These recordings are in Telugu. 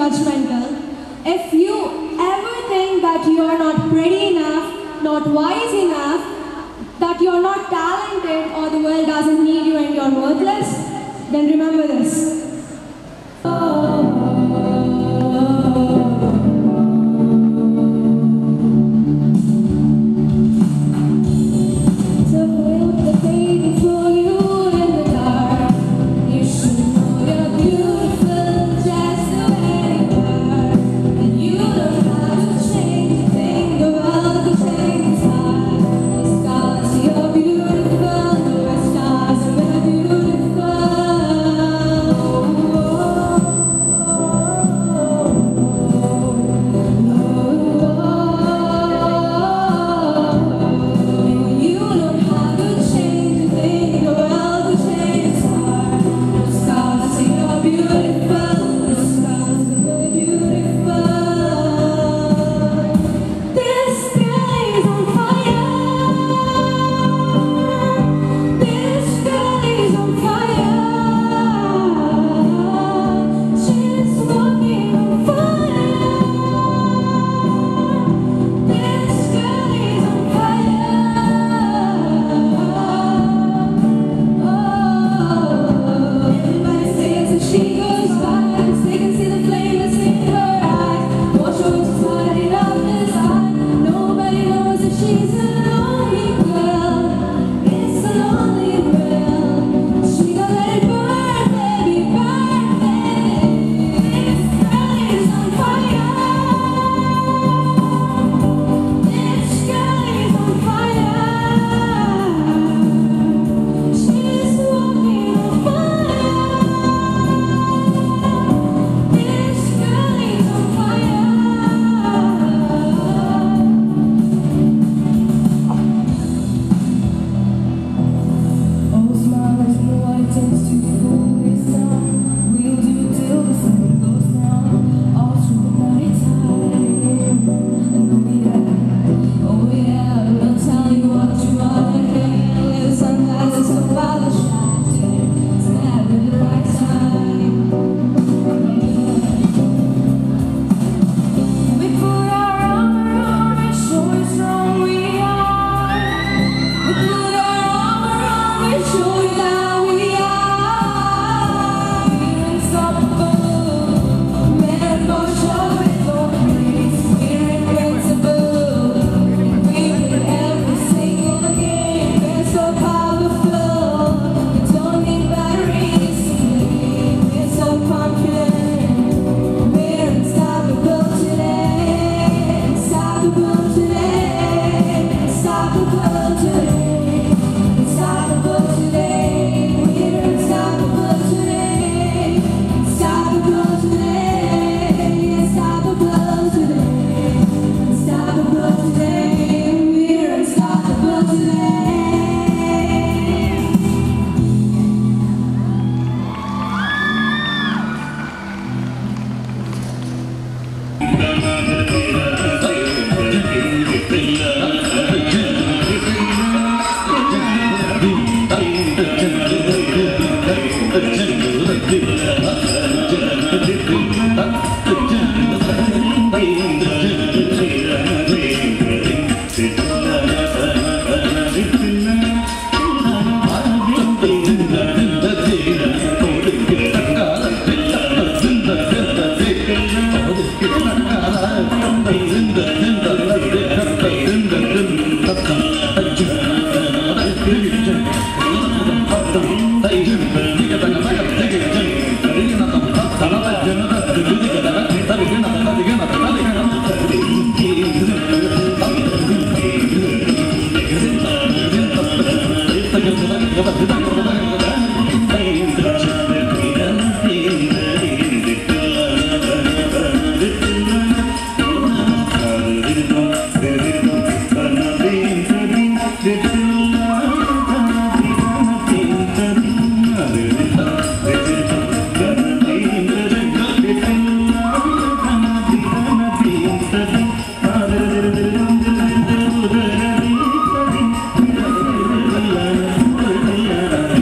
judgmental. If you ever think that you are not pretty enough, not wise enough, that you're not talented or the world doesn't need you and you're worthless, then remember this. To hold the baby for you in the dark, you should know you're beautiful just the way you are. And you don't have to change a thing, the world will change time. The stars, you're beautiful, the stars are beautiful. You don't have to change a thing, the world will change time. The stars, you're beautiful, the stars are beautiful. This sky is on fire. This sky is on fire. She's walking on fire. This sky is on fire. Everybody says that she goes by. They can see the flame that's in her eyes. Watch her just lighting up the sky. Nobody knows that she's a lonely girl. It's a lonely world. She gonna let it burn, baby, burn, baby. This girl is on fire. This girl is on fire. She's walking on fire. This girl is on fire. Oh, smile like you know what it takes to fool this town. We'll do it till the sun goes down. All through the night time. And oh yeah, oh yeah, we'll tell you what you wanna hear. Sometimes it's about the shining. It's never the right time. We put our armor on and show you strong we are. We put our armor on and show you that we are. We're unstoppable. Man, no show it, no praise. We're invincible. We win every single game. We're so powerful. We don't need batteries to play. We're so confident. We're unstoppable today. Unstoppable today. Unstoppable today. Unstoppable today. We're unstoppable today. Unstoppable today. Unstoppable today. Unstoppable today. We're unstoppable today. Thank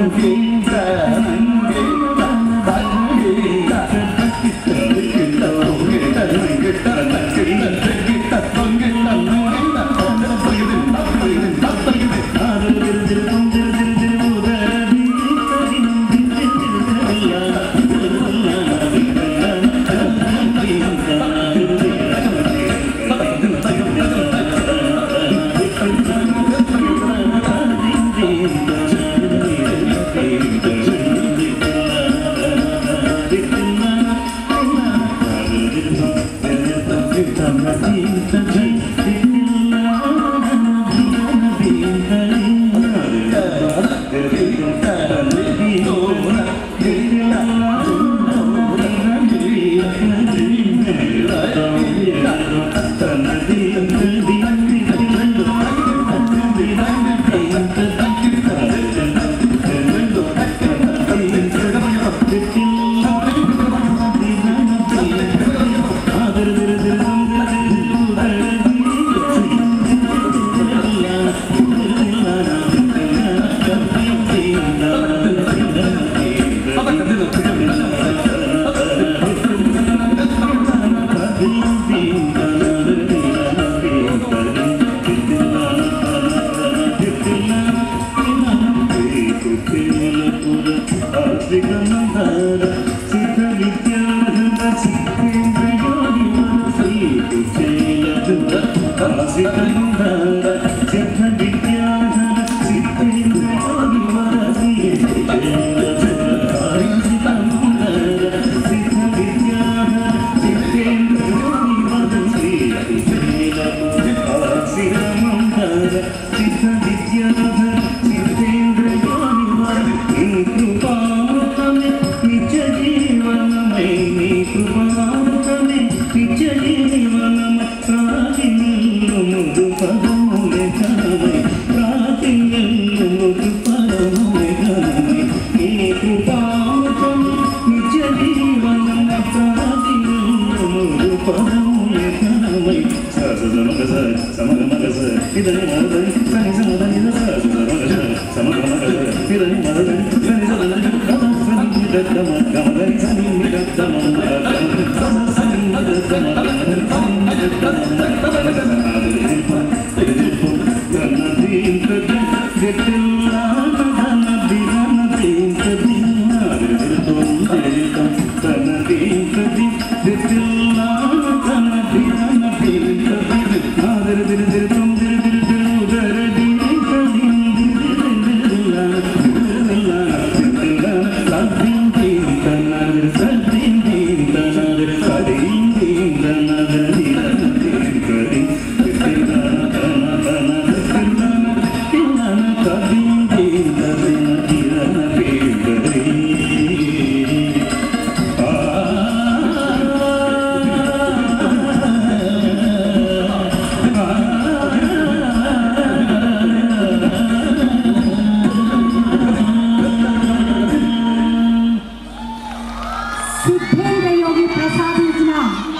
Siddhendra యోగి ప్రసాదించిన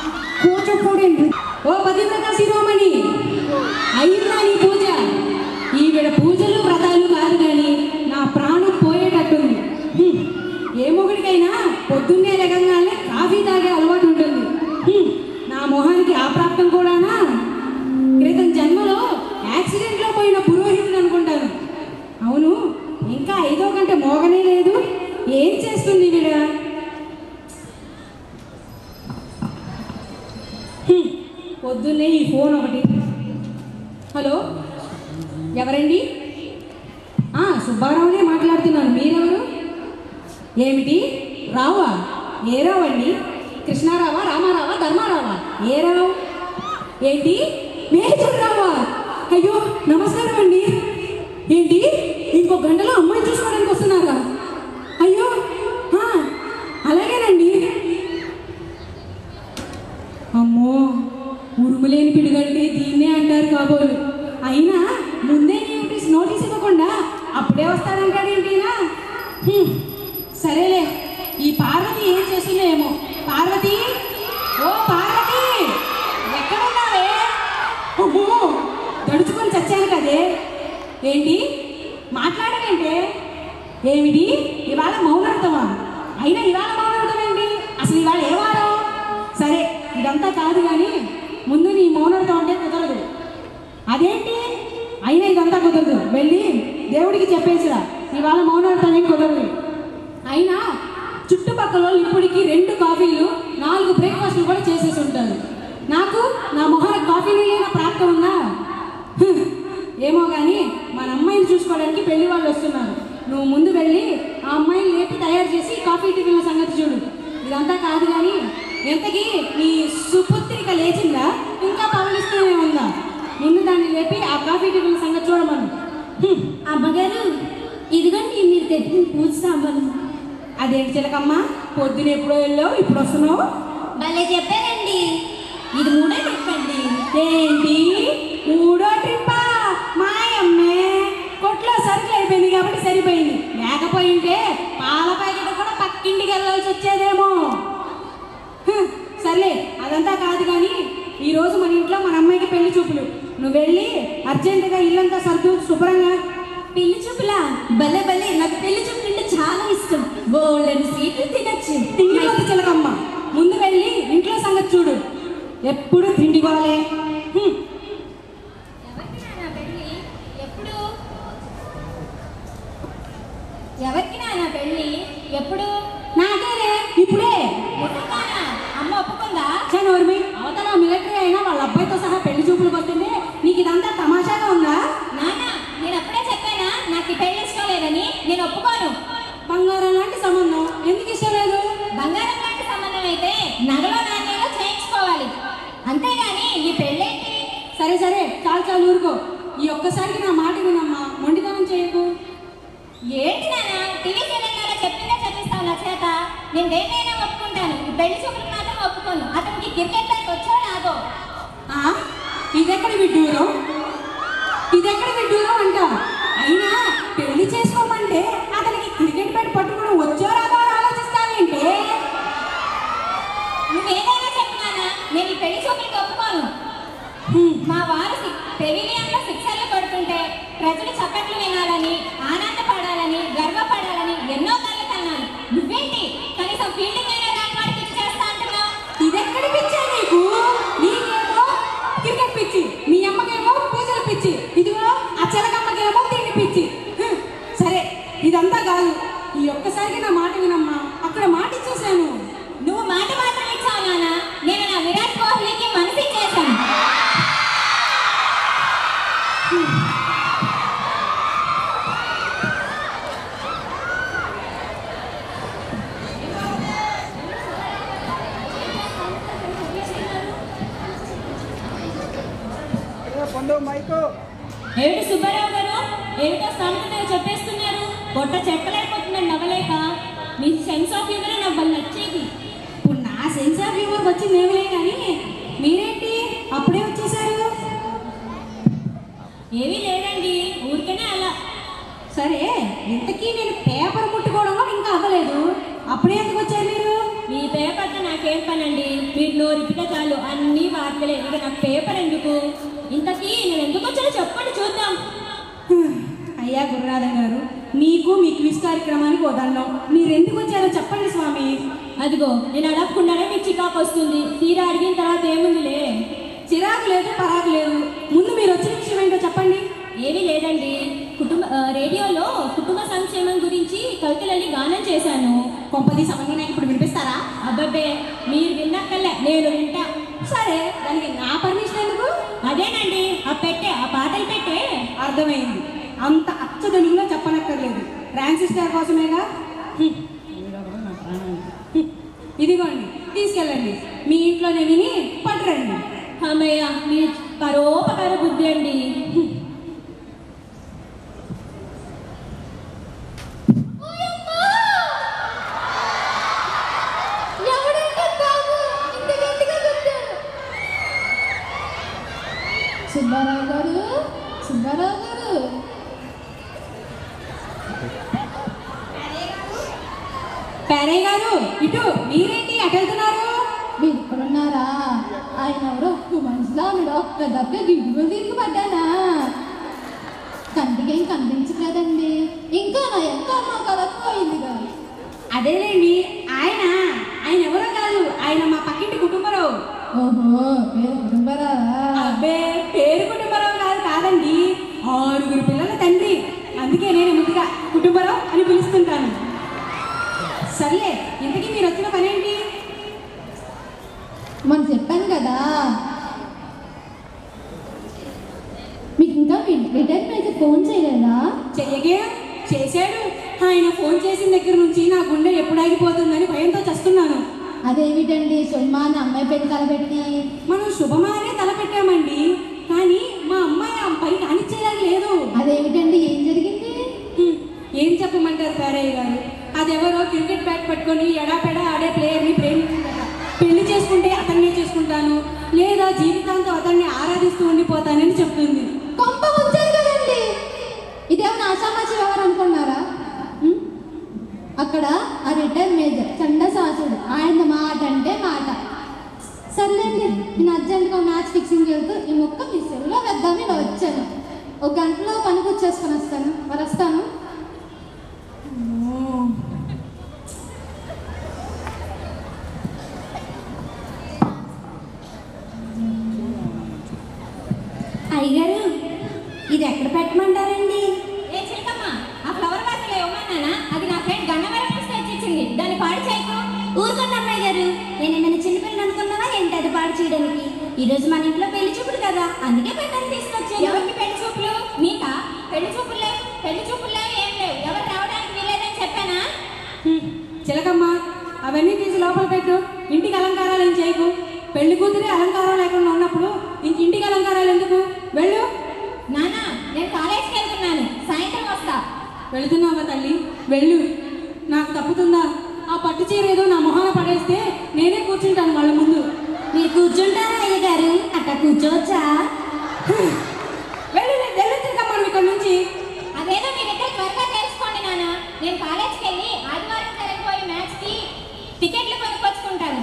కూచిపూడి నృ- ఓ పతివ్రత శిరోమణి అయిందా నీ పూజ ఈవిడ పూజలు వ్రతాలు కాదు కానీ నా ప్రాణం పోయేటట్టుంది హ్మ్. ఏ మొగుడికైనా పొద్దున్నే లెగంగానే కాఫీ తాగే అలవాటు ఉంటుంది హ్మ్. నా మొహానికి ఆ ప్రాప్తం కూడానా క్రితం జన్మలో యాక్సిడెంట్లో పోయిన పురోహితుడు అనుకుంటాను అవును ఇంకా ఐదో గంట మోగనే లేదు ఏం చేస్తుంది ఈవిడ హ్మ్. పొద్దున్నే ఈ ఫోన్ ఒకటి హలో ఎవరండి ఆ, సుబ్బారావునే మాట్లాడుతున్నాను మీరెవరు ఏమిటి రావా ఏ రావు అండి కృష్ణారావా రామారావా ధర్మారావా ఏ రావు ఏంటి మేజర్ రావా అయ్యో నమస్కారం అండి ఏంటి ఇంకో గంటలో అమ్మాయి చూసుకోవడానికి వస్తున్నారా అయ్యో ఆ, అలాగేనండి అమ్మో ఉరుములేని పిడుగంటే దీన్నే అంటారు కాబోలు అయినా ముందే నోటీస్ నోటీస్ ఇవ్వకుండా అప్పుడే వస్తాడంటాడేంటినా హ్మ్, సరేలే ఈ పార్వతి ఏం చేస్తుందో ఏమో పార్వతి ఓ పార్వతి ఎక్కడున్నావే అమ్మో దడుచుకొని చచ్చాను కదే ఏంటి మాట్లాడవేంటే ఏమిటి ఇవాళ మౌనార్థమా అయినా ఇవాళ మౌనార్థం ఏంటి అసలు ఇవాళ ఏ వారం సరే ఇదంతా కాదు కానీ ముందు నీ మౌనార్థం అంటే కుదరదు అదేంటి అయినా ఇదంతా కుదరదు వెళ్ళి దేవుడికి చెప్పేసిరా ఇవాళ మౌనార్థం ఏం కుదరదు అయినా చుట్టుపక్కల వాళ్ళు ఇప్పటికి రెండు కాఫీలు నాలుగు బ్రేక్ఫాస్ట్లు కూడా చేసేసి ఉంటారు నాకు నా మొహన కాఫీ నీళ్ళైనా ప్రాప్తం ఉందా హ్మ్. ఏమో కానీ మన అమ్మాయిని చూసుకోవడానికి పెళ్లి వాళ్ళు వస్తున్నారు నువ్వు ముందు వెళ్ళి ఆ అమ్మాయిని లేపి తయారు చేసి కాఫీ టిఫిన్ల సంగతి చూడు ఇదంతా కాదు కానీ ఎంతకీ నీ సుపుత్రిక లేచిందా ఇంకా పవలిస్తూనే ఉందా ముందు దాన్ని లేపి ఆ కాఫీ టిఫిన్ల సంగతి చూడమను హ్మ్. అమ్మగారు ఇదిగోండి మీరు తెప్పిన పూజ సాంబారు అదేంటి చిలకమ్మ పొద్దున ఎప్పుడో వెళ్ళావు ఇప్పుడు వస్తున్నావు భలే చెప్పారండి ఇది మూడే చెప్పండి ఏంటి మూడో ట్రిప్పా మాయమ్మే కొట్లో సరుకులు అయిపోయింది కాబట్టి సరిపోయింది లేకపోయింటే పాల ప్యాకెట్ కూడా పక్కింటికి వెళ్ళాల్సి వచ్చేదేమో హ్మ్, సర్లే అదంతా కాదు కానీ ఈరోజు మన ఇంట్లో మన అమ్మాయికి పెళ్లి చూపులు నువ్వు వెళ్ళి అర్జెంటుగా ఇల్లంతా సర్దు శుభ్రంగా పెళ్లి చూపులా భలే భలే నాకు పెళ్లి చూపులు అంటే చాలా ఇష్టం గోల్డెన్ స్వీట్లు తినచ్చు తిండి చిలకమ్మ ముందు వెళ్ళి ఇంట్లో సంగతి చూడు ఎప్పుడు తిండి వాళ్ళే హ్మ్. ఎవరికి నాన్న పెళ్ళి ఎప్పుడు ఎవరికి నాన్న పెళ్ళి ఎప్పుడు నాకేనే ఇప్పుడే నిజంగానా? అమ్మ ఒప్పుకుందా చనోర్మి అవతల మిలిటరీ అయినా వాళ్ళ అబ్బాయితో సహా పెళ్లి చూపులకు వస్తుంటే నీకు ఇదంతా తమాషాగా ఉందా నాన్న నేను అప్పుడే చెప్పానా నాకు ఈ పెళ్లి ఇష్టం లేదని నేను ఒప్పుకోను బంగారం లాంటి సంబంధం ఎందుకు ఇష్టం లేదు బంగారం లాంటి సంబంధం అయితే నగలో నాణ్యంలో చేయించుకోవాలి అంతేగాని ఈ పెళ్ళేంటి సరే సరే చాలు చాలు ఊరుకో ఈ ఒక్కసారికి నా మాట వినమ్మా మొండితనం చేయకు ఏంటి నాన్న టీవీ తెలంగాణ చెప్పిందే చెప్పిస్తావు నా చేత నేను దేన్నైనా ఒప్పుకుంటాను ఈ పెళ్లి చూపులకు మాత్రం ఒప్పుకోను అతనికి క్రికెట్ బ్యాట్ వచ్చో రాదో ఆ? ఇదెక్కడ విడ్డూరం ఇదెక్కడ విడ్డూరం అంట అయినా పెళ్లి చేసుకోమంటే అతనికి క్రికెట్ బ్యాట్ పట్టుకుని వచ్చో రాదో అని ఆలోచిస్తావేంటే నువ్వేదైనా చెప్పు నాన్న నేను ఈ పెళ్లి చూపులకు ఒప్పుకోను హ్మ్. మా వారు పెవిలియన్లో శిక్షలు కొడుతుంటే ప్రజలు చప్పట్లు వినాలని ఆనందపడాలని గర్వపడాలని ఎన్నో కళ్ళు కన్నాను నువ్వేంటి కనీసం ఫీల్డింగ్ అయినా రాని వాడికి ఇది చేస్తా అంటున్నావు ఇదెక్కడ పిచ్చా నీకు నీకేమో క్రికెట్ పిచ్చి మీ అమ్మకేమో పూజల పిచ్చి ఇదిగో ఆ చిలకమ్మకేమో తిండి పిచ్చి హ్మ్. సరే ఇదంతా కాదు ఈ ఒక్కసారికి నా మాట వినమ్మా అక్కడ మాట ఇచ్చేసాను నువ్వు మాట మాత్రం ఇచ్చావు నాన్న నేను నా విరాట్ కోహ్లీకి మనసు ఇచ్చేసాను పండు మైకు ఏమిటి సుబ్బారావు గారు ఏమిటో సామెతగా చెప్పేస్తున్నారు పొట్ట చెక్కలేకపోతుందని నవ్వలేక మీ సెన్స్ ఆఫ్ హ్యూమర్ నాకు వాళ్ళు నచ్చేది ఇప్పుడు నా సెన్స్ ఆఫ్ హ్యూమర్ వచ్చింది ఏమిలే కానీ మీరేంటి అప్పుడే వచ్చేసారు ఏమీ లేదండి ఊరికనే అలా సరే ఇంతకీ నేను పేపర్ ముట్టుకోవడం కూడా ఇంకా అవ్వలేదు అప్పుడే ఎందుకు వచ్చారు మీరు మీ పేపర్తో నాకేం పనండి మీరు నోరిపితే చాలు అన్ని వార్తలే ఇక నాకు పేపర్ ఎందుకు ఇంతకీ నేను ఎందుకు వచ్చానో చెప్పండి చూద్దాం హ్మ్. అయ్యా గురునాథం గారు మీకు మీ క్విజ్ కార్యక్రమానికి వదలం మీరు ఎందుకు వచ్చారో చెప్పండి స్వామి అదిగో నేను అడగకుండానే మీకు చికాకు వస్తుంది తీరా అడిగిన తర్వాత ఏముందిలే చిరాకు లేదు పరాకు లేదు ముందు మీరు వచ్చిన విషయం ఏంటో చెప్పండి ఏమీ లేదండి కుటుంబ ఆ, రేడియోలో కుటుంబ సంక్షేమం గురించి కవితలని గానం చేశాను కొంపది సమయంగా నాకు ఇప్పుడు వినిపిస్తారా అబ్బబ్బే మీరు విన్నక్కర్లే నేను వింటా సరే దానికి నా పర్మిషన్ ఎందుకు అదేనండి ఆ పెట్టే ఆ పాటలు పెట్టే అర్థమైంది అంత అచ్చ తెలుగులో చెప్పనక్కర్లేదు ట్రాన్సిస్టర్ కోసమేగా హ్మ్. హ్మ్. ఇదిగోండి తీసుకెళ్ళండి మీ ఇంట్లోనే విని పట్టురండి అమ్మయ్య మీ పరోపకార బుద్ధి అండి సుబ్బారావు గారు సుబ్బారావు గారు పేరయ్య గారు ఇటు మీరేంటి అటు వెళ్తున్నారు మీరు ఇక్కడున్నారా ఆయన ఎవరో ఒక్క మనిషిలో ఆవిడ ఒక్క దెబ్బ గిడ్డులు తిరిగి పడ్డానా కంటికి నాకేం కనిపించట్లేదండి ఇంకా నా ఎంత మా కలకపోయిందిగా అదేలేండి ఆయన ఆయన ఎవరో కాదు ఆయన మా పక్కింటి కుటుంబరావు ఓహో పేరు కుటుంబరా అబ్బే పేరు కుటుంబరావు కాదు కాదండి ఆరుగురు పిల్లల తండ్రి అందుకే నేను ముందుగా కుటుంబరావు అని పిలుస్తుంటాను సర్లే ఇంతకీ మీరు వచ్చిన పనేంటి మనం చెప్పాను కదా మీకు ఇంకా రిటర్న్ అయితే ఫోన్ చేయలేదా చెయ్యగే చేశాడు ఆయన ఫోన్ చేసిన దగ్గర నుంచి నా గుండె ఎప్పుడు ఆగిపోతుందని భయంతో చస్తున్నాను అదేమిటండి సుల్మా అని అమ్మాయి పెళ్లి తలపెట్టి మనం శుభమానే తలపెట్టామండి కానీ మా అమ్మాయి ఆ పని కానిచ్చేలాగా లేదు అదేమిటండి ఏం జరిగింది హ్మ్, ఏం చెప్పమంటారు పేరయ్య గారు అదెవరో క్రికెట్ బ్యాట్ పట్టుకొని ఎడాపెడా ఆడే ప్లేయర్ని ప్రేమించిందట పెళ్లి చేసుకుంటే అతన్నే చేసుకుంటాను లేదా జీవితాంతం అతన్ని ఆరాధిస్తూ ఉండిపోతానని చెప్తుంది కొంప ముంచారు కదండి ఇదేమైనా ఆషామాషి వ్యవహారం అనుకున్నారా ఉం? అక్కడ ఆ రిటైర్ మేజర్ చండశాసుడు ఆయన మాట అంటే మాట సర్లేండి నేను అర్జెంట్గా మ్యాచ్ ఫిక్సింగ్ వెళ్తూ ఈ మొక్క మీ సెల్లో వేద్దామని ఇలా వచ్చాను ఒక గంటలో పని కూర్చేసుకొని వస్తాను మరి వస్తాను అయ్యగారు ఇది ఎక్కడ పెట్టమంటారండి ఏ చిలకమ్మ ఆ ఫ్లవర్ వాసన ఇవ్వమన్నానా అది నా ఫ్రెండ్ గన్నవరం నుంచి తెచ్చిచ్చింది దాన్ని పాడు చేయకు ఊరుకోండి అమ్మాయి గారు నేను ఏమైనా చిన్నపిల్లలు అనుకున్నావా ఏంటి అది పాడు చేయడానికి ఈ రోజు మన ఇంట్లో పెళ్లి చూపుడు కదా అందుకే పెట్టని తీసుకొచ్చాను ఎవరికి పెళ్లి చూపులు నీకా పెళ్లి చూపులు లేవు పెళ్లి చూపులు లేవు ఏం లేవు ఎవరు రావడానికి వీలేదని చెప్పానా హ్మ్, చిలకమ్మ అవన్నీ తీసి లోపల పెట్టు ఇంటికి అలంకారాలు ఏం చేయకు పెళ్లి కూతురే అలంకారం లేకుండా ఉన్నప్పుడు ఇంక ఇంటికి అలంకారాలు ఎందుకు వెళ్ళు నానా నేను కాలేజీకి వెళ్తున్నాను సాయంత్రం వస్తా వెళుతున్నావా తల్లి వెళ్ళు నాకు తప్పుతుందా ఆ పట్టు చీర ఏదో నా మొహాన పడేస్తే నేనే కూర్చుంటాను వాళ్ళ ముందు మీరు కూర్చుంటారా అయ్యగారు అట్లా కూర్చోవచ్చా వెళ్ళు వెళ్ళు చిలకమ్మ నువ్వు ఇక్కడ నుంచి అదేదో మీరిద్దరు త్వరగా తెలుసుకోండి నాన్న నేను కాలేజీకి వెళ్ళి ఆదివారం జరగబోయే మ్యాచ్కి టికెట్లు కొనుక్కొచ్చుకుంటాను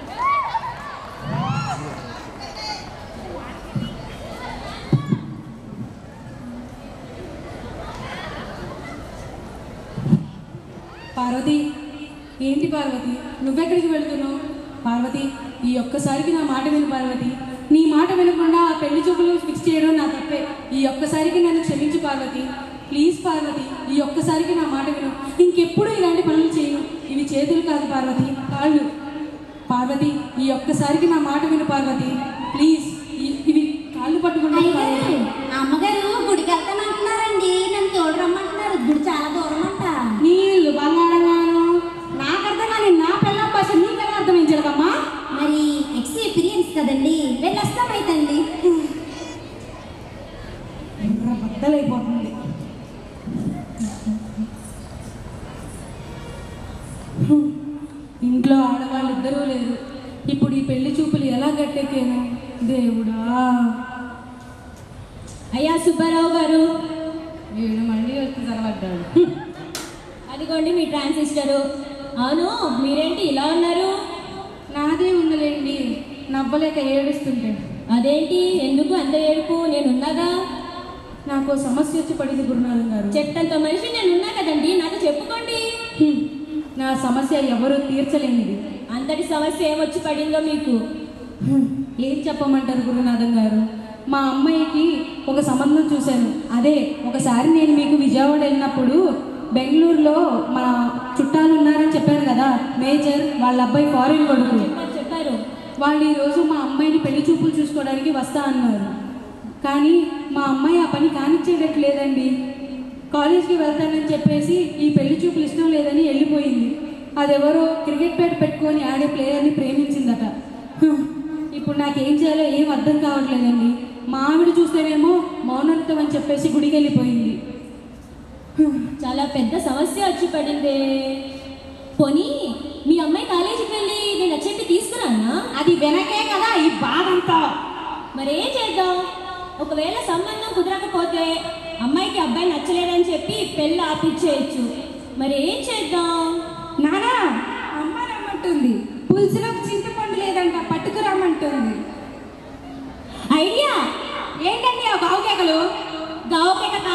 పార్వతి ఏంటి పార్వతి నువ్వెక్కడికి వెళ్తున్నావు పార్వతి ఈ ఒక్కసారికి నా మాట విను పార్వతి నీ మాట వినకుండా ఆ పెళ్లి చూపులు ఫిక్స్ చేయడం నా తప్పే ఈ ఒక్కసారికి నన్ను క్షమించు పార్వతి ప్లీజ్ పార్వతి ఈ ఒక్కసారికి నా మాట విను ఇంకెప్పుడు ఇలాంటి పనులు చేయను ఇవి చేతులు కాదు పార్వతి కాళ్ళు పార్వతి ఈ ఒక్కసారికి నా మాట విను పార్వతి ప్లీజ్ ఈ- ఇవి కాళ్ళు పట్టుకుంటాను అయ్యగారు పార్వతి అమ్మగారు గుడికి వెళ్తానంటున్నారండి నన్ను తోడురమ్మంటున్నారు గుడి చాలా దూరం అంట నీళ్ళు బంగారంగాను నాకు అర్థం కానీ నా పిల్లం భాష నీకెలా అర్థమించడమ్మా మరి ఎక్స్పీరియన్స్ కదండి వెళ్ళొస్తామైతండి బద్దలైపోతుంది ఇంట్లో ఆడవాళ్ళు ఇద్దరూ లేరు ఇప్పుడు ఈ పెళ్లి చూపులు ఎలా గట్టెక్కాను దేవుడా అయ్యా సుబ్బారావు గారు వీడు మళ్ళీ వచ్చి తగలడ్డాడు అదిగోండి మీ ట్రాన్సిస్టరు అవును మీరేంటి ఇలా ఉన్నారు నాదే ఉందిలేండి నవ్వలేక ఏడుస్తుంటే అదేంటి ఎందుకు అంత ఏడుపు నేనున్నాగా నాకు ఓ సమస్య వచ్చి పడింది గురునాథం గారు చెట్టంత మనిషి నేనున్నా కదండి నాకు చెప్పుకోండి హ్మ్. నా సమస్య ఎవరూ తీర్చలేనిది అంతటి సమస్య ఏమొచ్చి పడిందో మీకు హ్మ్. ఏం చెప్పమంటారు గురునాథం గారు మా అమ్మాయికి ఒక సంబంధం చూశాను అదే ఒకసారి నేను మీకు విజయవాడ వెళ్ళినప్పుడు బెంగళూరులో మా చుట్టాలు ఉన్నారని చెప్పాను కదా మేజర్ వాళ్ళ అబ్బాయి ఫారిన్ కొడుకు చెప్పారు చెప్పారు వాళ్ళు ఈరోజు మా అమ్మాయిని పెళ్లి చూపులు చూసుకోవడానికి వస్తా అన్నారు కానీ మా అమ్మాయి ఆ పని కానిచ్చేటట్టు లేదండి కాలేజ్కి వెళ్తానని చెప్పేసి ఈ పెళ్లి చూపులు ఇష్టం లేదని వెళ్ళిపోయింది అదెవరో క్రికెట్ బ్యాట్ పెట్టుకొని ఆడే ప్లేయర్ని ప్రేమించిందట హ్మ్. ఇప్పుడు నాకేం చేయాలో ఏం అర్థం కావట్లేదండి మా ఆవిడ చూస్తేనేమో మౌనత్వం అని చెప్పేసి గుడికి వెళ్ళిపోయింది చాలా పెద్ద సమస్య వచ్చి పడిందే పోనీ మీ అమ్మాయి కాలేజీకి వెళ్ళి నేను నచ్చేట్టు తీసుకురానా అది వెనకే కదా ఈ బాధ అంతా మరేం చేద్దాం ఒకవేళ సంబంధం కుదరకపోతే అమ్మాయికి అబ్బాయి నచ్చలేదని చెప్పి పెళ్ళి ఆపిచ్చేయచ్చు మరి ఏం చేద్దాం నానా అమ్మ రమ్మంటుంది పులుసులో చింతపండు లేదంట పట్టుకురమ్మంటుంది ఐడియా ఏంటండి ఆ గావుకేకలు గావకేట కాదండి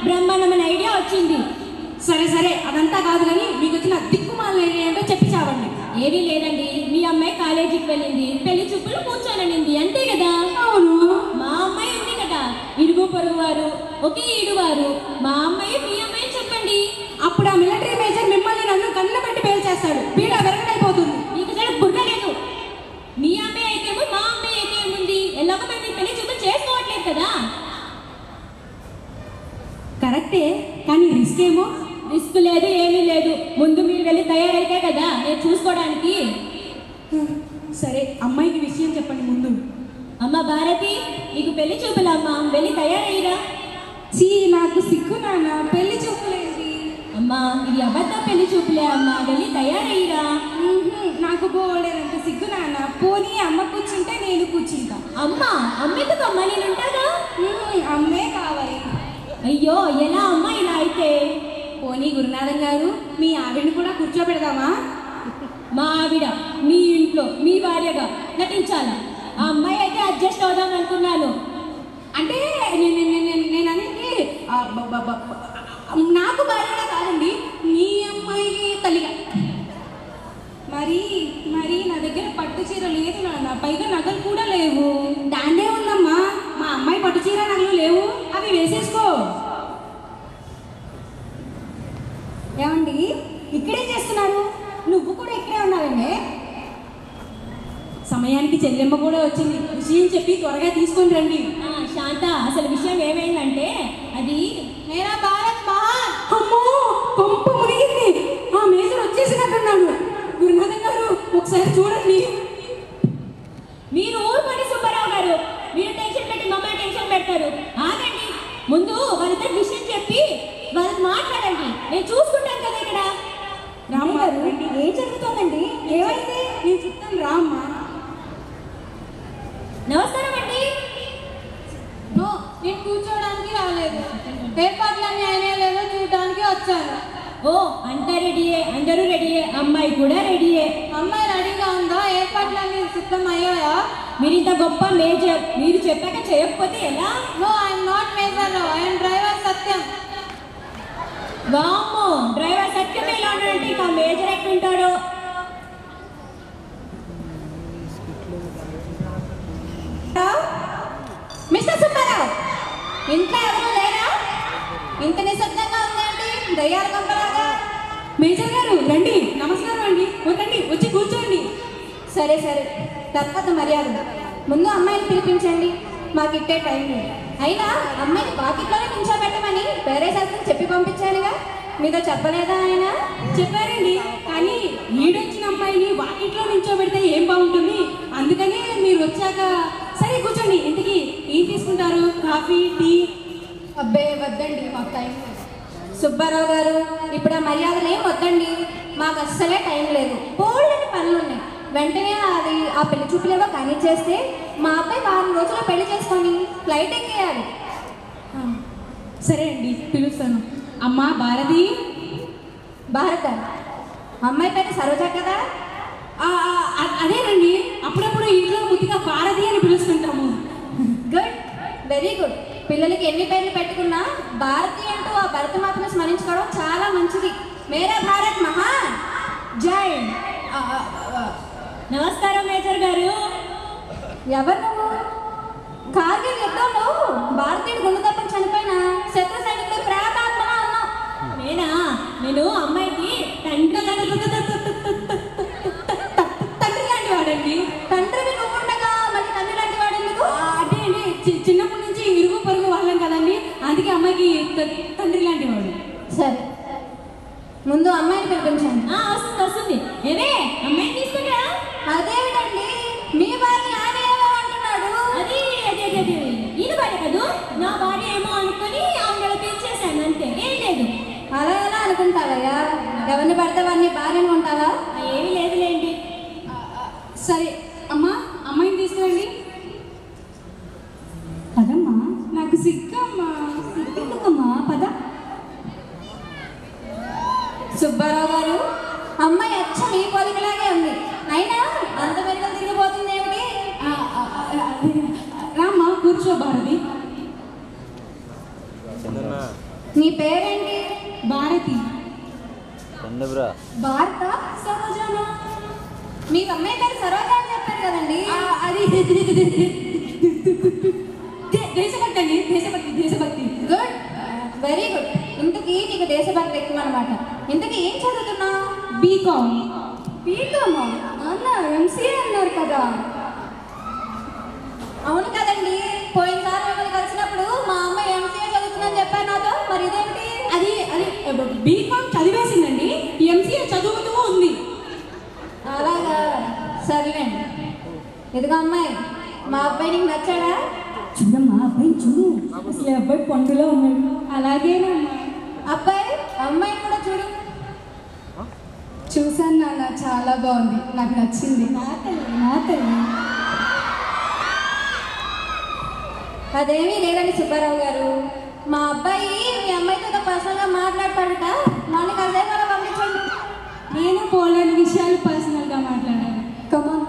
బ్రహ్మాండమైన ఐడియా వచ్చింది సరే సరే అదంతా కాదు కానీ మీకు వచ్చిన దిక్కుమాల ఏంటో చెప్పి చావండి ఏమీ లేదండి మీ అమ్మాయి కాలేజీకి వెళ్ళింది పెళ్లి చూపులు కూర్చోననింది అంతే కదా అవును మా అమ్మాయి ఉంది కదా ఇరుగు పొరుగు వారు ఒకే ఈడు వారు మా అమ్మాయి మీ అమ్మాయి చెప్పండి అప్పుడు ఆ మిలిటరీ మేజర్ మిమ్మల్ని నన్ను కన్న పెట్టి పేల్చేస్తాడు పీడ వెరగడైపోతుంది నీకు సరే బుర్ర లేదు మీ అమ్మాయి అయితేమో మా అమ్మాయి అయితే ఏముంది ఎలాగో మేము మీ పెళ్లి చూపులు చేసుకోవట్లేదు కదా కరెక్టే కానీ రిస్క్ ఏమో రిస్క్ లేదు ఏమీ లేదు ముందు మీరు వెళ్ళి తయారైతే కదా నేను చూసుకోవడానికి సరే అమ్మాయికి విషయం చెప్పండి ముందు అమ్మ భారతి నీకు పెళ్లి చూపులమ్మా వెళ్ళి తయారయ్యిరా చీ నాకు సిగ్గు నాన్న పెళ్లి చూపులేంటి అమ్మా ఇది అబద్ధ పెళ్లి చూపులే అమ్మా వెళ్ళి తయారయ్యిరా మ్మ్హ్మ్, నాకు పోలేనంత సిగ్గు నాన్న పోనీ అమ్మ కూర్చుంటే నేను కూర్చుంటా అమ్మా అమ్మెందుకు అమ్మా నేను ఉంటాగా మ్మ్, అమ్మే కావాలి అయ్యో ఎలా అమ్మా ఇలా అయితే పోనీ గురునాథన్ గారు మీ ఆవిడని కూడా కూర్చోబెడదామా మా ఆవిడ మీ ఇంట్లో మీ భార్యగా నటించాలా ఆ అమ్మాయి అయితే అడ్జస్ట్ అవుదాం అనుకున్నాను అంటే నేను నేను- నేను- నేను అనేది ఆ, బ- బ- బ- బ- నాకు భార్యగా కాదండి మీ అమ్మాయికి తల్లిగా మరి మరి నా దగ్గర పట్టు చీర లేదు నాన్న పైగా నగలు కూడా లేవు దాన్నే ఉందమ్మా మా అమ్మాయి పట్టు చీర నగలు లేవు అవి వేసేసుకో ఏమండి ఇక్కడే చేస్తున్నారు నువ్వు కూడా ఇక్కడే ఉన్నావండి సమయానికి చెల్లెమ్మ కూడా వచ్చింది విషయం చెప్పి త్వరగా తీసుకొని రండి ఆ, శాంత అసలు విషయం ఏమైందంటే అది నేనా భారత్ మహాన్ అమ్మో పంప మునిగింది ఆ మేజర్ వచ్చేసినట్టున్నాడు గురునాథన్ గారు ఒకసారి చూడండి మీరు ఊరుకోండి సుబ్బారావు గారు మీరు టెన్షన్ పెట్టి మమ్మల్ని టెన్షన్ పెడతారు ఆగండి ముందు వాళ్ళిద్దరు విషయం చెప్పి వాళ్ళకి మాట్లాడండి నేను చూసుకుంటాను కదా ఇక్కడ రామ్మ గారు ఏం జరుగుతోందండి ఏమైంది నేను చెప్తాను రామ్మ నమస్కారం అండి నో నేను కూర్చోవడానికి రాలేదు ఏర్పాట్లన్నీ అయినా లేదో చూడడానికి వచ్చాను ఓ అంతా రెడీయే అందరూ రెడీయే అమ్మాయి కూడా రెడీయే అమ్మాయి రెడీగా ఉందా ఏర్పాట్లన్నీ సిద్ధం అయ్యాయా మీరు ఇంత గొప్ప మేజర్ మీరు చెప్పాక చేయకపోతే ఎలా no I'm not major I'm driver Satyam వామ్మో డ్రైవర్ సత్యమే ఇలా ఉన్నాడంటే ఇంకా మేజర్ ఎట్లుంటాడో మిస్టర్ సుబ్బారావు ఇంట్లో ఎవరు లేరా ఇంత నిశ్శబ్దంగా ఉందేంటి దయ్యాల కంపలాగా మేజర్ గారు రండి నమస్కారం అండి రండి వచ్చి కూర్చోండి సరే సరే తప్పదు మర్యాద ముందు అమ్మాయిని పిలిపించండి మాకు ఇట్టే టైం లేదు అయినా అమ్మాయిని వాకిట్లోనే నించోబెట్టమని వేరే శాస్త్రం చెప్పి పంపించానుగా మీతో చెప్పలేదా ఆయన చెప్పారండి కానీ ఈడొచ్చిన అమ్మాయిని వాకిట్లో నించోబెడితే ఏం బాగుంటుంది అందుకనే మీరు వచ్చాక సరే కూర్చోండి ఇంతకీ ఏం తీసుకుంటారు కాఫీ టీ అబ్బే వద్దండి మాకు టైం లేదు సుబ్బారావు గారు ఇప్పుడు ఆ మర్యాదలు ఏం వద్దండి మాకు అస్సలే టైం లేదు బోల్డని పనులు ఉన్నాయి వెంటనే అది ఆ పెళ్లి చూపులేవో కానీ చేస్తే మా అబ్బాయి వారం రోజుల్లో పెళ్లి చేసుకొని ఫ్లైట్ ఎక్కేయాలి ఆ, సరే అండి పిలుస్తాను అమ్మా భారతి భారత అమ్మాయి పేరు సరోజ కదా ఆ, ఆ, అ- అదేనండి అప్పుడప్పుడు ఇంట్లో ముద్దుగా భారతి అని పిలుస్తుంటాము గుడ్ వెరీ గుడ్ పిల్లలకి ఎన్ని పేర్లు పెట్టుకున్నా భారతి అంటూ ఆ భరతమాతను స్మరించుకోవడం చాలా మంచిది మేరా భారత్ మహాన్ జై ఆ, ఆ, ఆ, నమస్కారం మేజర్ గారు ఎవరు నువ్వు కార్గిల్ యుద్ధంలో భారతీయుడు గుండు తప్పని చనిపోయిన శత్రు సైనికుడు ప్రేతాత్మలా ఉన్నావు నేనా నేను అమ్మాయికి తండ్రి తండ్రి లాంటి వాడండి తండ్రివి నువ్వు ఉండగా మళ్ళీ తండ్రి లాంటి వాడు ఎందుకు ఆ, అంటే అండి చి- చిన్నప్పటి నుంచి ఇరుగు పొరుగు వాళ్ళం కదండి అందుకే అమ్మాయికి త- తండ్రి లాంటి వాడు సరే ముందు అమ్మాయిని పిలిపించండి ఆ, వస్తుంది వస్తుంది ఏమే అమ్మాయిని తీసుకుంటా అదేమిటండి మీ వారిని ఆయన ఏమో అంటున్నాడు అది అది అది అది ఈయన భార్య కదూ నా భార్య ఏమో అనుకొని ఆవిడ పెంచేశాను అంతే ఏం లేదు అలా ఎలా అనుకుంటావయ్యా ఎవరిని పడితే వారిని భార్యను ఉంటావా ఏమీ లేదులేండి సరే అమ్మా అమ్మాయిని తీసుకురండి పదమ్మా నాకు సిగ్గమ్మా సిగ్గెందుకమ్మా పద సుబ్బారావు గారు అమ్మాయి అచ్చ మీ పోలికలాగే ఉంది అయినా అంత మెరుగులు తిరిగిపోతుంది ఏమిటి ఆ, ఆ, ఆ, అదే. రామ్మా కూర్చో భారతి నీ పేరేంటి భారతి ఎందుకురా భారత సరోజానా మీ అమ్మాయి పేరు సరోజ అని చెప్పారు కదండి ఆ, అది దే- దేశభక్తి అండి దేశభక్తి దేశభక్తి గుడ్ వెరీ గుడ్ ఇంతకీ నీకు దేశభక్తి ఎక్కువ అనమాట ఇంతకీ ఏం చదువుతున్నావు బీకామ్ బీకామా అన్న ఎంసీఏ అన్నారు కదా అవును కదండి పోయినసారి మిమ్మల్ని కలిసినప్పుడు మా అమ్మాయి ఎంసీఏ చదువుతుందని చెప్పారు నాతో మరి ఇదేంటి అది అది బీకామ్ చదివేసిందండి ఎంసీఏ చదువుతూ ఉంది అలాగా సర్లేండి ఇదిగో అమ్మాయి మా అబ్బాయి నీకు నచ్చాడా చూడమ్మా అబ్బాయి చూడు అసలు ఈ అబ్బాయి పండులో ఉన్నాడు అలాగేనమ్మా అబ్బాయి అమ్మాయిని కూడా చూడు చూసాను నాన్న చాలా బాగుంది నాకు నచ్చింది నా తల్లి నా తల్లి అదేమీ లేదండి సుబ్బారావు గారు మా అబ్బాయి మీ అమ్మాయితో పర్సనల్గా మాట్లాడతాడట నన్ను కాసేపు అలా పంపించండి నేను పోలేని విషయాలు పర్సనల్గా మాట్లాడాను కమాన్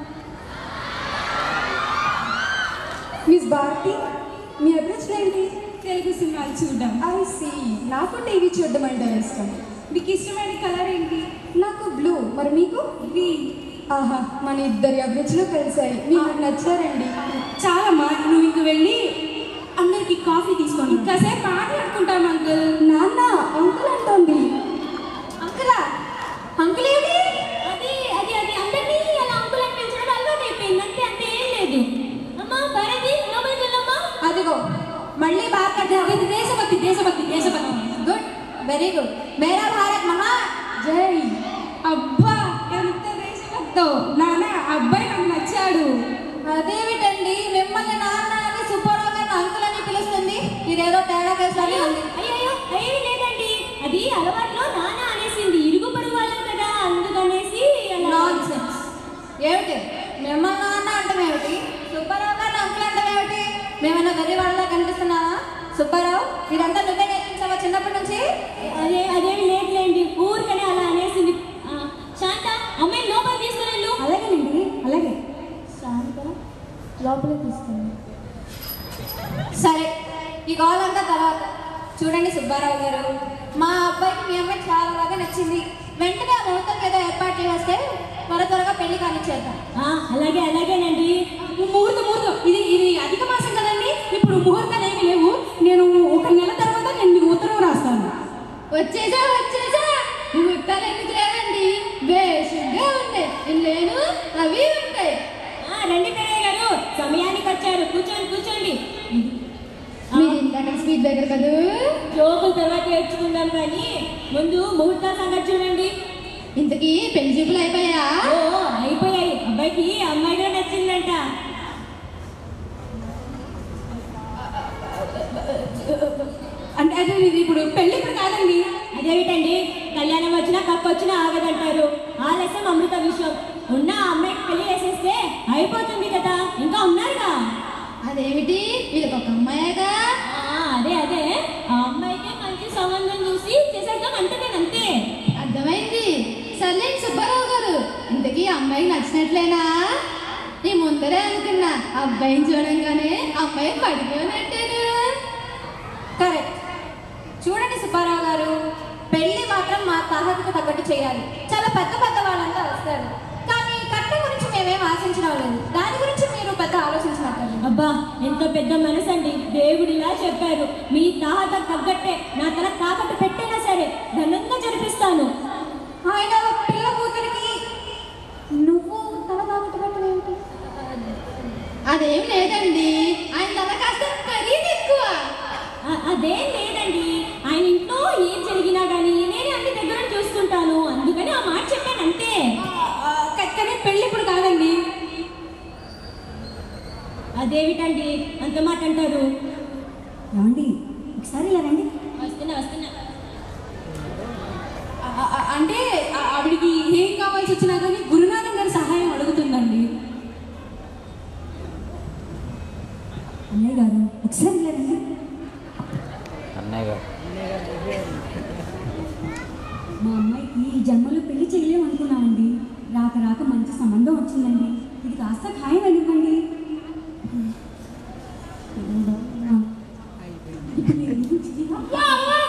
మిస్ భారతి మీ అడ్రస్ ఏంటి తెలుగు సినిమాలు చూడడం ఐ సీ నాకు టీవీ చూడడం అంటే ఇష్టం మీకు ఇష్టమైన కలర్ ఏంటి నాకు బ్లూ మరి మీకు గ్రీన్ ఆహా మన ఇద్దరి అభిరుచులు కలిసాయి మీకు నాకు నచ్చారండి చాలమ్మా నువ్వు ఇంక వెళ్ళి అందరికి కాఫీ తీసుకోండి కాసేపు మాట్లాడుకుంటాం అంకుల్ నాన్న అంకుల్ అంటోంది అంకులా అంకుల్ ఏమిటి అది అది అది అందరినీ అలా అంకుల్ అని పిలిచడం అలవాటు అయిపోయింది అంతే అంతే ఏం లేదు అమ్మా భారతి లోపలికి వెళ్ళమ్మా అదిగో మళ్ళీ బాగా ఇది దేశభక్తి దేశభక్తి దేశభక్తి గుడ్ వెరీ గుడ్ మేరా భారత్ మహా జై అబ్బా ఎంత దేశభక్తో నాన్న అబ్బాయి నాకు నచ్చాడు అదేమిటండి మిమ్మల్ని నాన్న అని సుబ్బారావు గారిని అంకుల్ అని పిలుస్తుంది ఇదేదో తేడా కేసులని ఉంది అయ్యో ఏమీ లేదండి అది అలవాట్లో నాన్న అనేసింది ఇరుగు పొరుగు వాళ్ళం కదా అందుకనేసి అలా నాన్సెన్స్ ఏమిటి మిమ్మల్ని నాన్న అంటమేమిటి సుబ్బారావు గారిని అంకుల్ అంటమేమిటి మేమైనా వెర్రి వాళ్ళ కనిపిస్తున్నావా సుబ్బారావు ఇదంతా నువ్వే నేర్పించావా చిన్నప్పటి నుంచి అదే అదేమి లేదులేండి ఊరికనే అలా అనేసింది ఆ, శాంత అమ్మాయి లోపల తీసుకుని అలాగేనండి అలాగే శాంత లోపలికి తీసుకుంది సరే ఈ గోల్ అంతా తర్వాత చూడండి సుబ్బారావు గారు మా అబ్బాయికి మీ అమ్మాయి చాలా బాగా నచ్చింది వెంటనే ఆ ముహూర్తం ఏదో ఏర్పాటు చేస్తే త్వర త్వరగా పెళ్లి కానిచ్చేద్దాం అలాగే అలాగేనండి ముహూర్తం ముహూర్తం ఇది ఇది అధిక మాసం కదండి ఇప్పుడు ముహూర్తాలు ఏమీ లేవు నేను ఒక నెల తర్వాత నేను మీకు ఉత్తరం రాస్తాను వచ్చేసా వచ్చేసా ముహూర్తాలు ఎందుకు లేవండి బేషుగా ఉంటాయి ఇల్లేను అవి ఉంటాయి ఆ, రండి పెరయ్య గారు సమయానికి వచ్చారు కూర్చోండి కూర్చోండి మీరు ఇందాక స్పీడ్ బ్రేకర్ కదా జోకుల తర్వాత ఏడ్చుకుందాం కానీ ముందు ముహూర్తాల సంగతి చూడండి ఇంతకీ పెళ్లి చూపులు అయిపోయా ఓ అయిపోయాయి అబ్బాయికి అమ్మాయి కూడా నచ్చిందంట అంటే అది ఇది ఇప్పుడు పెళ్ళి ఇప్పుడు కాదండి అదేమిటండి కళ్యాణం వచ్చినా కప్పు వచ్చినా ఆగదంటారు ఆలస్యం అమృత విషయం ఉన్న ఆ అమ్మాయికి పెళ్లి చేసేస్తే అయిపోతుంది కదా ఇంకా ఉన్నారుగా అదేమిటి వీళ్ళకి ఒక అమ్మాయేగా ఆ, అదే అదే ఆ అమ్మాయికి మంచి సంబంధం చూసి చేసేద్దాం అంతే నేను అంతే అర్థమైంది సర్లేండి సుబ్బారావు గారు ఇంతకీ అమ్మాయికి నచ్చినట్లేనా నీ ముందరే అనుకున్నా అబ్బాయిని చూడంగానే అమ్మాయి పడిపోయినట్టాను కరెక్ట్ చూడండి సుబ్బారావు గారు పెళ్లి మాత్రం మా తాహతకు తగ్గట్టు చేయాలి చాలా పెద్ద పెద్ద వాళ్ళంతా వస్తారు కానీ కట్నం గురించి మేమేం ఆశించడం లేదు దాని గురించి మీరు పెద్ద ఆలోచించినట్టు అబ్బా ఎంతో పెద్ద మనసండి దేవుడిలా చెప్పారు మీ తాహత తగ్గట్టే నా తల తాకట్టు పెట్టైనా సరే ఘనంగా జరిపిస్తాను ఆయన పిల్ల కూతురికి నువ్వు తల తాకట్టు పెట్టవేంటి అదేం లేదండి ఆయన తల కాస్త ఖరీదు ఎక్కువ ఆ- అదేం లేదండి ఆయన ఇంట్లో ఏం జరిగినా కానీ నేనే అన్ని దగ్గర చూసుకుంటాను అందుకని ఆ మాట చెప్పాను అంతే ఆ, కా- కానీ పెళ్ళి ఇప్పుడు కాదండి అదేమిటండి అంత మాట అంటారు ఏమండి ఒకసారి ఇలా రండి వస్తున్నా వస్తున్నా ఆ- ఆ- అంటే ఆ- ఆవిడికి ఏం కావాల్సి వచ్చినా కానీ గురునాథం గారి సహాయం అడుగుతుందండి అన్నయ్య గారు ఒకసారి ఇలా రండి అన్నయ్య గారు మా అమ్మాయికి ఈ జన్మలో పెళ్లి చేయలేము అనుకున్నామండి రాక రాక మంచి సంబంధం వచ్చిందండి ఇది కాస్త ఖాయం అనివ్వండి ఇప్పుడు మీరు ఏం చేయాలి?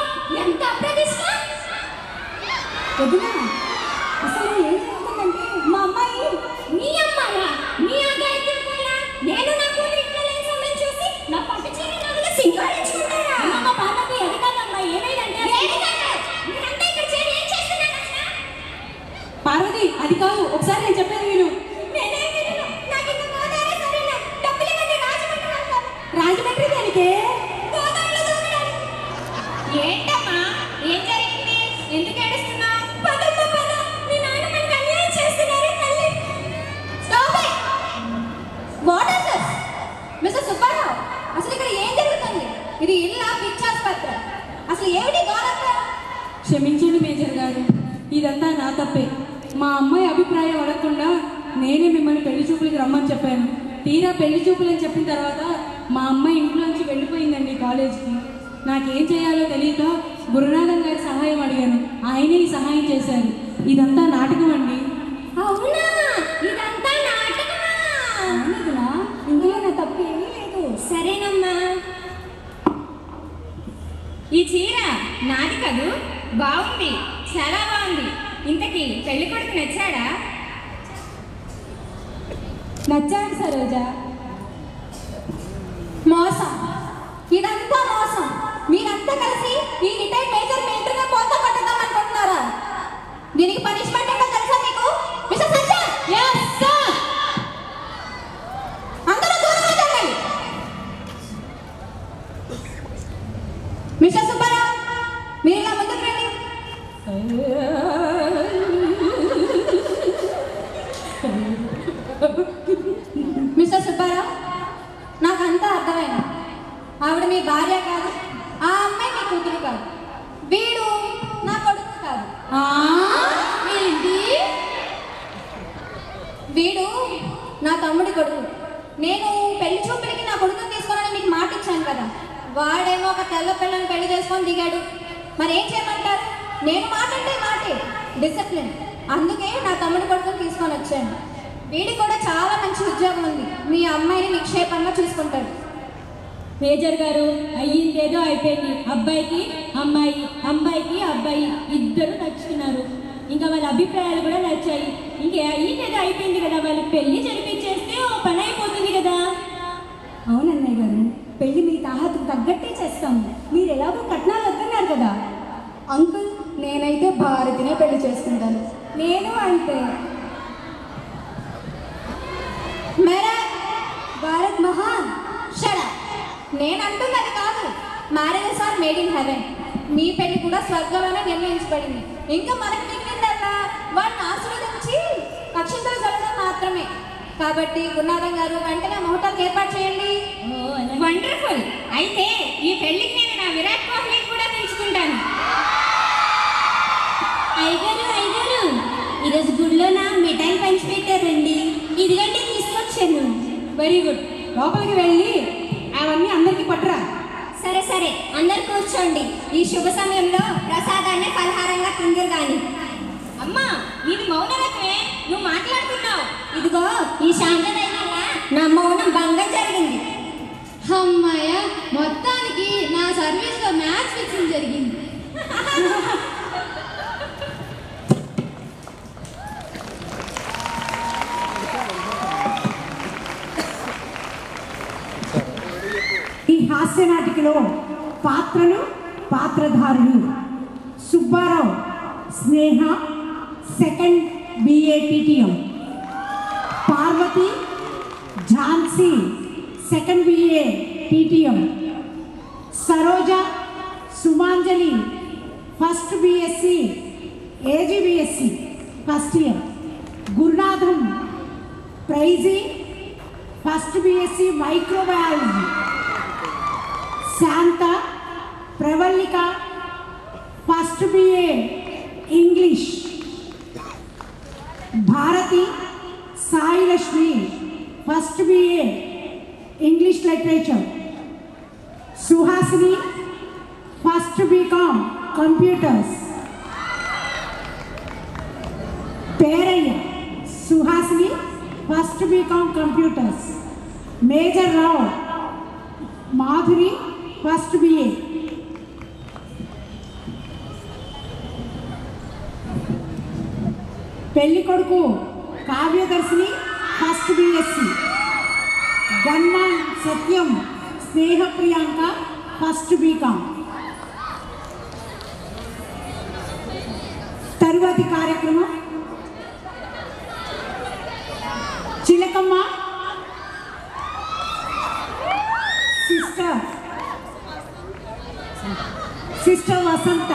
అసలు ఏం జరుగుతుందంటే మా అమ్మాయి నీ అమ్మాయా నీ అగాయత్యం కూడా నేను నా కూతురు ఇంట్లో లేని సమయం చూసి నా పట్టు చీర నవ్వులు సింగారించుకుంటారా అమ్మ పార్వతి అది కాదమ్మా ఏమైందంటే మీరంతా ఇక్కడ చేరి ఏం చేస్తున్నారు అసలు పార్వతి అది కాదు ఒకసారి నేను చెప్పేది విను నేనేం వినను. నాకు ఇంక గోదావరి సరేనా? డబ్బులు ఇవ్వండి, రాజమండ్రి వెళ్తాను. రాజమండ్రి దానికే గోదావరిలో దూకడానికి. ఏంటమ్మా ఏం జరిగింది ఎందుకు ఏడుస్తున్నావు పదమ్మా పద మీ నాన్న మనకు అన్యాయం చేస్తున్నారు తల్లి stop it what is this mister Subbarao అసలు ఇక్కడ ఏం జరుగుతుంది ఇది ఇల్లా పిచ్చాస్పత్రి అసలు ఏమిటి గోరంతా క్షమించండి మేజర్ గారు ఇదంతా నా తప్పే మా అమ్మాయి అభిప్రాయం అడగకుండా నేనే మిమ్మల్ని పెళ్లి చూపులకి రమ్మని చెప్పాను తీరా పెళ్లి చూపులు అని చెప్పిన తర్వాత మా అమ్మాయి ఇంట్లోంచి వెళ్ళిపోయిందండి కాలేజీకి నాకేం చేయాలో తెలియక గురునాథం గారి సహాయం అడిగాను ఆయనే ఈ సహాయం చేశారు ఇదంతా నాటకం అండి అవునా ఇదంతా నాటకమా అవునదినా? ఇందులో నా తప్పు ఏమీ లేదు సరేనమ్మా ఈ చీర నాది కదూ బాగుంది చాలా బాగుంది ఇంతకీ పెళ్లి కొడుకు నచ్చాడా నచ్చాడు సరోజ మోసం ఇదంతా మోసం మీరంతా కలిసి ఈ రిటైర్డ్ మేజర్ మేంటర్గా పోతా కొట్టదాం అనుకుంటున్నారా దీనికి పనిష్మెంట్ ఏంటో తెలుసా మీకు మిస్టర్ సజ్జన్ yes sir అందరూ దూరంగా జరగండి మిస్టర్ సుబ్బారావు మీరు ఇలా ముందుకు రండి మిస్టర్ సుబ్బారావు నాకు అంతా అర్థమైంది ఆవిడ మీ భార్య కాదు ఆ అమ్మాయి మీ కూతురు కాదు వీడు నా కొడుకు కాదు ఏంటి వీడు నా తమ్ముడి కొడుకు నేను పెళ్లి చూపులకి నా కొడుకుని తీసుకోనని మీకు మాట ఇచ్చాను కదా వాడేమో ఒక తెల్ల పిల్లని పెళ్లి చేసుకొని దిగాడు మరి ఏం చేయమంటారు నేను మాట అంటే మాటే డిసిప్లిన్ అందుకే నా తమ్ముడి కొడుకుని తీసుకొని వచ్చాను వీడికి కూడా చాలా మంచి ఉద్యోగం ఉంది మీ అమ్మాయిని నిక్షేపంగా చూసుకుంటాడు మేజర్ గారు అయ్యిందేదో అయిపోయింది అబ్బాయికి అమ్మాయి అమ్మాయికి అబ్బాయి ఇద్దరు నచ్చుతున్నారు ఇంకా వాళ్ళ అభిప్రాయాలు కూడా నచ్చాయి ఇంకా అయ్యిందేదో అయిపోయింది కదా వాళ్ళు పెళ్లి జరిపించేస్తే ఓ పని అయిపోతుంది కదా అవునన్నయ్య గారు పెళ్లి మీ తాహతకు తగ్గట్టే చేస్తాము మీరు ఎలాగో కట్నాలు వద్దన్నారు కదా అంకుల్ నేనైతే భారతినే పెళ్లి చేసుకుంటాను నేను అంతే మేరా భారత్ మహాన్ షడా నేను అంటున్నది కాదు marriages are made in heaven మీ పెళ్లి కూడా స్వర్గంలోనే నిర్ణయించబడింది ఇంకా మనకు మిగిలిందల్లా వాడిని ఆశీర్వదించి అక్షంతలు చల్లడం మాత్రమే కాబట్టి గురునాథం గారు వెంటనే ముహూర్తాలకు ఏర్పాటు చేయండి వండర్ఫుల్ అయితే ఈ పెళ్లికి నేను నా విరాట్ కోహ్లీని కూడా పెంచుకుంటాను అయ్యగారు అయ్యగారు ఈరోజు గుడిలో నా మిఠాయి పంచి పెట్టారండి ఇదిగంటే తీసుకొచ్చాను వెరీ గుడ్ లోపలికి వెళ్ళి అవన్నీ అందరికీ పట్టురా సరే సరే అందరు కూర్చోండి ఈ శుభ సమయంలో ప్రసాదాన్ని పలహారంగా తిందురు గాని అమ్మా నీది మౌనరత్వే నువ్వు మాట్లాడుతున్నావు ఇదిగో ఈ సాంప్రదాయం వల్ల నా మౌనం భంగం జరిగింది అమ్మాయ మొత్తానికి నా సర్వీస్లో మ్యాచ్ ఫిక్సింగ్ జరిగింది ఈ హాస్య నాటికలో పాత్రలు పాత్రధారులు Subbarao Sneha second BA TTM Parvati Jhansi second BA TTM Saroja Sumanjali first BSc AG BSc first year Gurunatham ప్రైజీ first BSc microbiology Shanta Pravallika first BA English Bharati Sailakshmi first BA English literature Suhasini first BCom computers Peraiah Suhasini first BCom computers major Rao Madhuri first BA పెళ్లి కొడుకు Kavyadarshini first BSc gunman Satyam Sneha Priyanka first BCom తరువాతి కార్యక్రమం చిలకమ్మ సిస్టర్ సిస్టర్ వసంత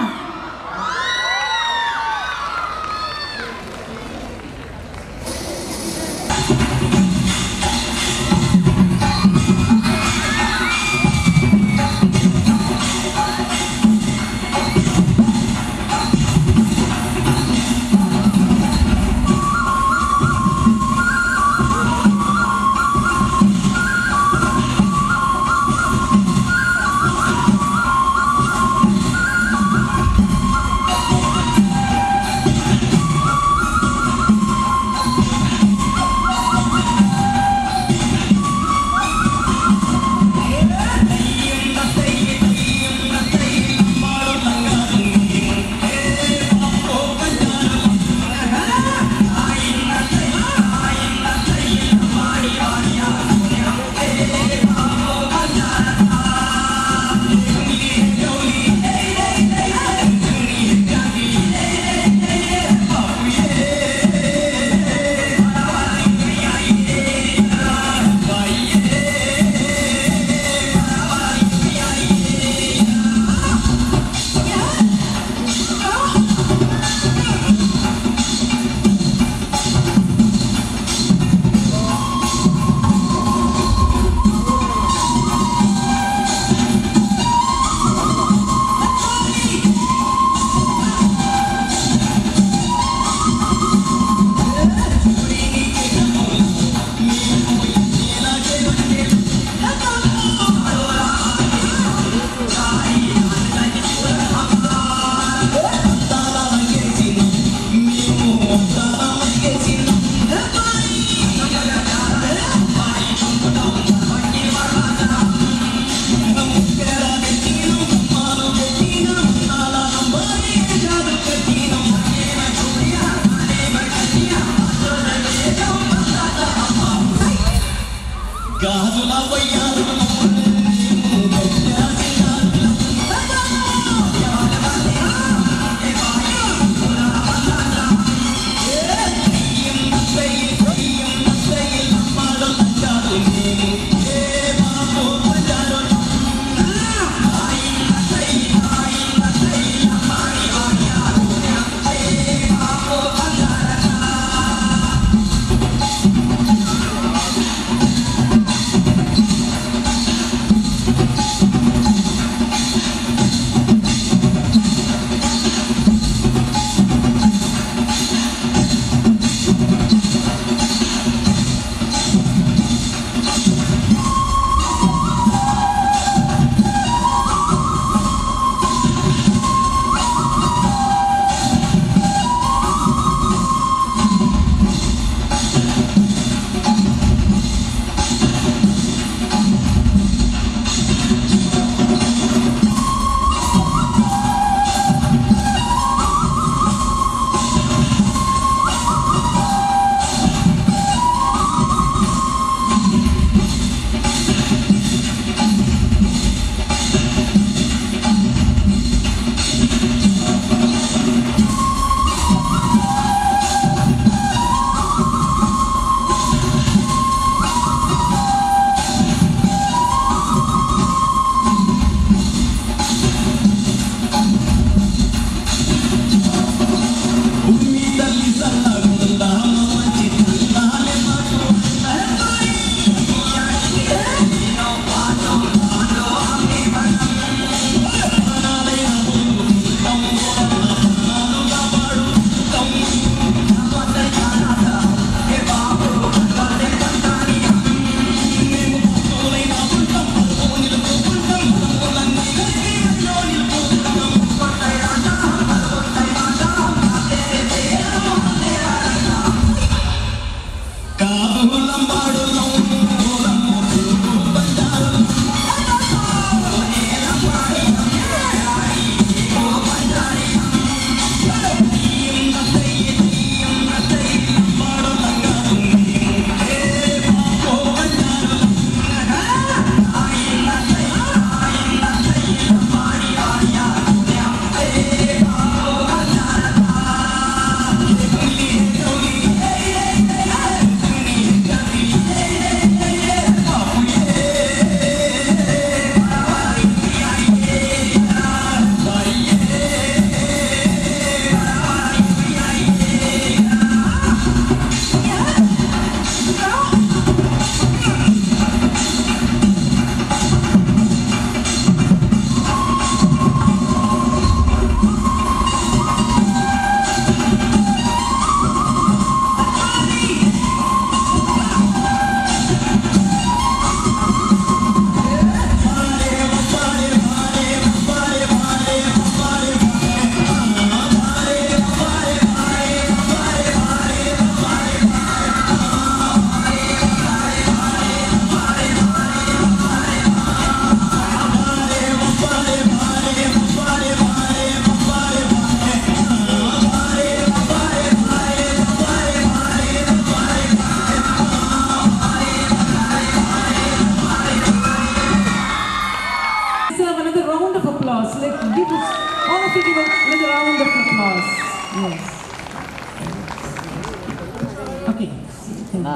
అన్నా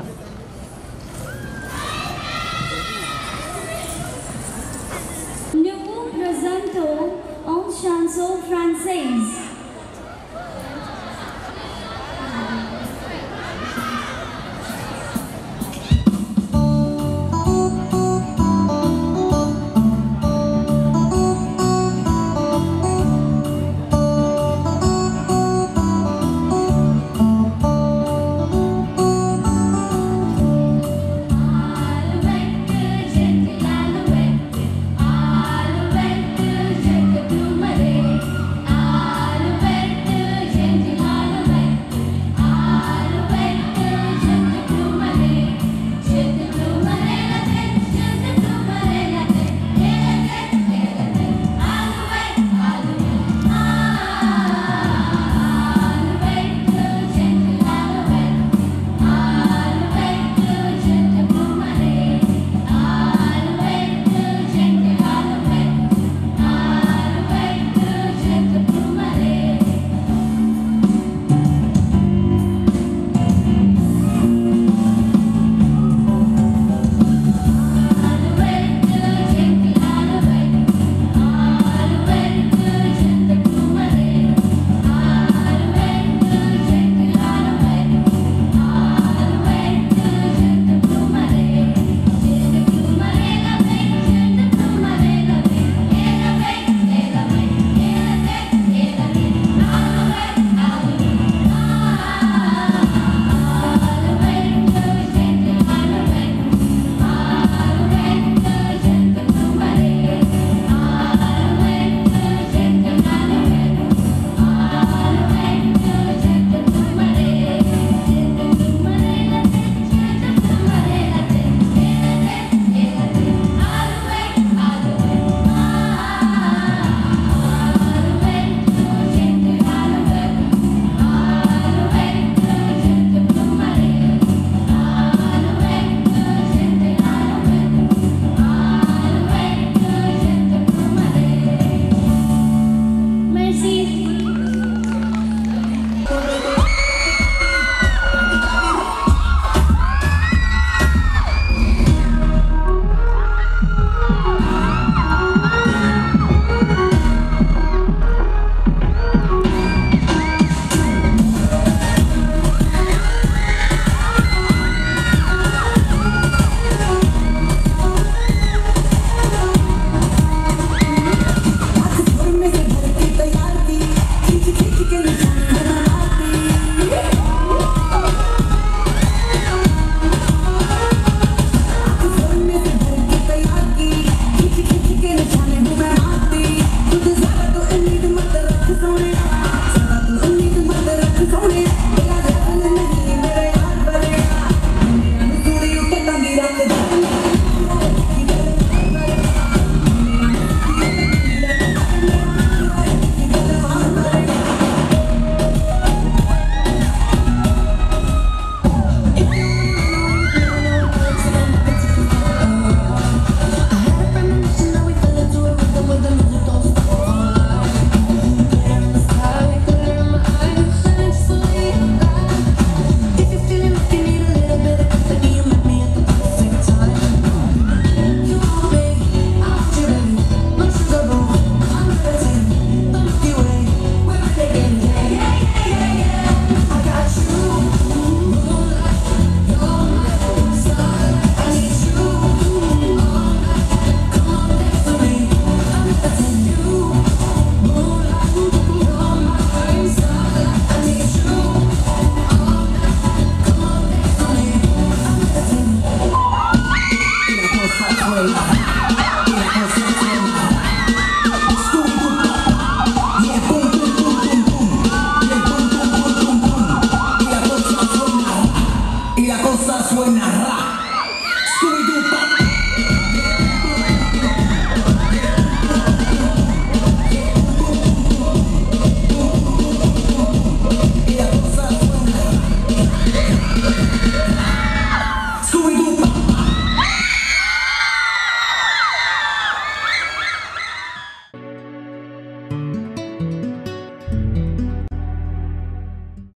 Nuevo presento un chanson francês.